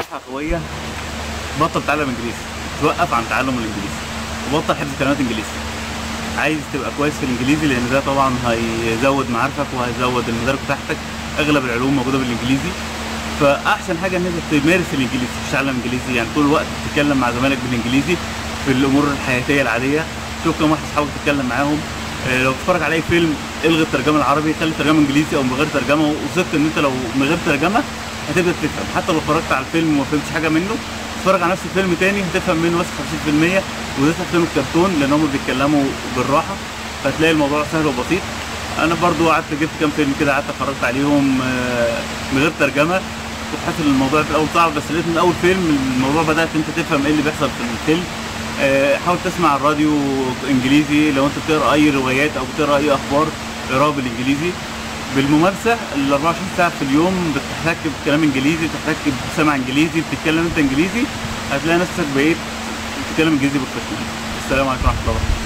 نصيحه قويه بطل تتعلم انجليزي توقف عن تعلم الانجليزي وبطل حفظ كلمات انجليزي عايز تبقى كويس في الانجليزي لان ده طبعا هيزود معارفك وهيزود المدارك بتاعتك اغلب العلوم موجوده بالانجليزي فاحسن حاجه ان انت تمارس الانجليزي مش تتعلم انجليزي يعني طول الوقت تتكلم مع زمايلك بالانجليزي في الامور الحياتيه العاديه شوف كم واحد اصحابك تتكلم معاهم آه، لو تتفرج على اي فيلم الغي الترجمه العربي خلي الترجمه انجليزي او من غير ترجمه وثقت ان انت لو من غير ترجمه هتبدا تفهم حتى لو اتفرجت على الفيلم وما فهمتش حاجه منه اتفرج على نفس الفيلم تاني هتفهم منه بس 50% وده فيلم الكرتون لان هم بيتكلموا بالراحه فتلاقي الموضوع سهل وبسيط انا برضو قعدت جبت كام فيلم كده قعدت اتفرجت عليهم آه، من غير ترجمه كنت حاسس ان الموضوع في الاول صعب بس لقيت من اول فيلم الموضوع بدات انت تفهم ايه اللي بيحصل في الفيلم آه، حاول تسمع الراديو انجليزي لو انت بتقرا اي روايات او بتقرا اي اخبار اقراها بالانجليزي بالممارسه ال 24 ساعه في اليوم بتحتك بكلام انجليزي بتحتك بسمع انجليزي بتتكلم انت انجليزي هتلاقي نفسك بقيت بتتكلم انجليزي بالتشكيل السلام عليكم ورحمه الله وبركاته